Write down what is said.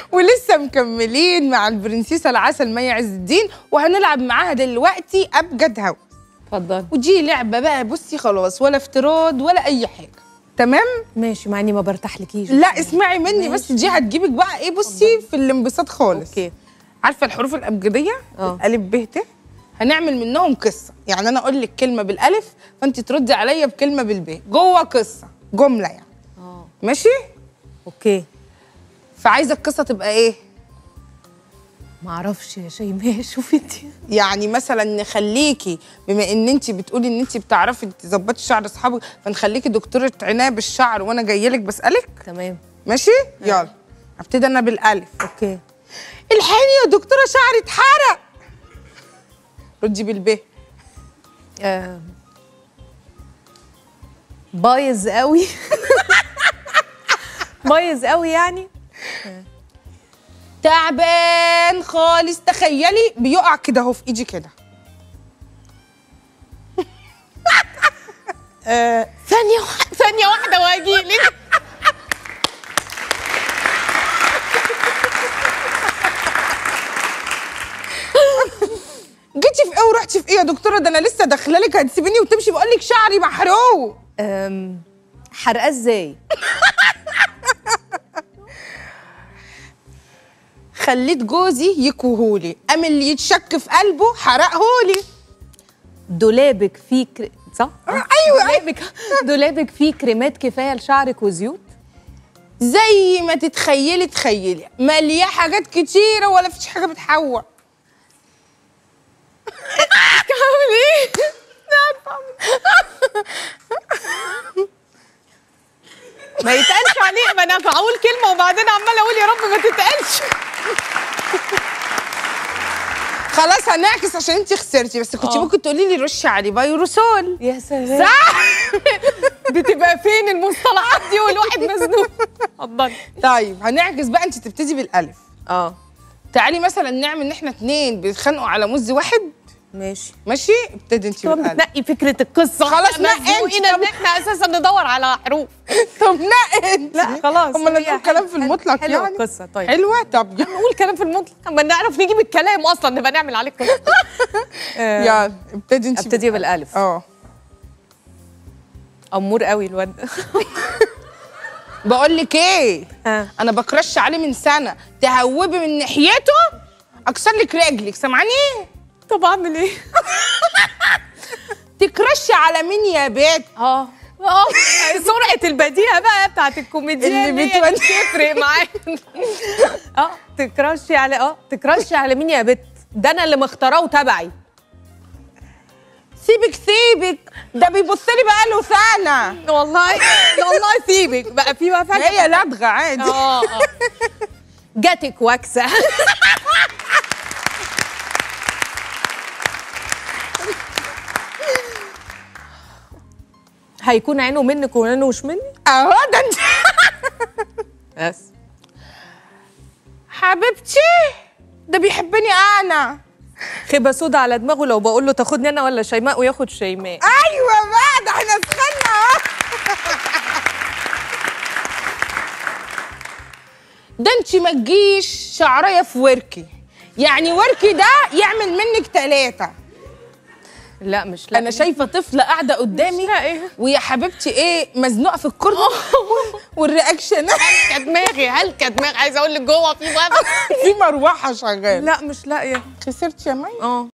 ولسه مكملين مع البرنسيسه العسل مي عز الدين وهنلعب معاها دلوقتي ابجد هوا اتفضل ودي لعبه بقى بصي خلاص ولا افتراض ولا اي حاجه تمام ماشي مع اني ما برتاحلكيش لا اسمعي مني بس دي هتجيبك بقى ايه بصي في الانبساط خالص اوكي عارفه الحروف الابجديه اه. الف ب ت هنعمل منهم قصه يعني انا اقول لك كلمه بالالف فانت تردي عليا بكلمه بالب جوه قصه جمله يعني اه ماشي اوكي فعايزه القصه تبقى ايه ما اعرفش يا شيماء شوفي انت يعني مثلا نخليكي بما ان انت بتقولي ان انت بتعرفي تظبطي شعر اصحابك فنخليكي دكتوره عنايه بالشعر وانا جايه لك بسالك تمام ماشي يلا ابتدي انا بالالف اوكي الحقيني يا دكتوره شعري اتحرق ردي بالب آه. بايظ قوي بايظ قوي يعني تعبان خالص تخيلي بيقع كده اهو في ايدي كده آه. ثانية واحدة ثانية واحدة واجي لك جيتي في ايه ورحتي في ايه يا دكتوره ده انا لسه داخله لك هتسيبيني وتمشي بقول لك شعري محروق أم، حرقاه ازاي؟ خليت جوزي يكوهولي قام اللي يتشك في قلبه حرقهولي دولابك فيه كر... صح؟ ايوه ايوه دولابك دولابك فيه كريمات كفايه لشعرك وزيوت؟ زي ما تتخيلي تخيلي ملياه حاجات كتيره ولا فيش حاجه بتحوق عامل ايه؟ ما يتقالش عليه ما انا بقول كلمه وبعدين عماله اقول يا رب ما تتقالش خلاص هنعكس عشان انت خسرتي بس كنت اه. ممكن تقولي لي رشي عليه بايروسول يا سلام صح بتبقى فين المصطلحات دي والواحد مزنوق اتفضلي طيب هنعكس بقى انت تبتدي بالالف اه تعالي مثلا نعمل ان احنا اتنين بيتخانقوا على مز واحد ماشي ماشي ابتدي انت طب بالالف نقي فكره القصه خلاص نقي انت. مزنوقين ان احنا اساسا ندور على حروف طب نقي انت لا خلاص اما هي نقول كلام في حلوة- المطلق حلوة يعني القصه طيب حلوه طب يلا نقول كلام في المطلق اما نعرف نجيب الكلام اصلا نبقى نعمل عليه قصه آه، يلا ابتدي انت ابتدي بالالف اه امور قوي الواد ده. بقول لك ايه ها انا بكرش عليه من سنه تهوبي من ناحيته اكسر لك رجلك سامعاني طب اعمل ايه تكرشي على مين يا بيت اه اه سرعه البديهه بقى بتاعت الكوميديا اللي اللي هي بتودي- بتفرق معايا اه تكرشي على اه تكرشي على مين يا بت ده انا اللي مختاراه وتبعي سيبك سيبك ده بيبص لي بقاله سنه والله والله سيبك بقى في بقى فجأة هي لدغه عادي اه اه جاتك واكسه هيكون عينه منك وعينه مش مني اهو ده انت بس حبيبتي ده بيحبني انا خيبه سودا على دماغه لو بقول له تاخدني انا ولا شيماء وياخد شيماء ايوه بقى ده احنا سخنا اهو ده انت ما تجيش شعريه في وركي يعني وركي ده يعمل منك ثلاثه لا مش لا انا شايفه طفله قاعده قدامي لا ايه ويا حبيبتي ايه مزنوقه في الكرسي والرياكشن هلكة دماغي هلكة دماغي عايزه اقول لك جوه في باب في مروحه شغاله لا مش لاقيه خسرت يا مي اه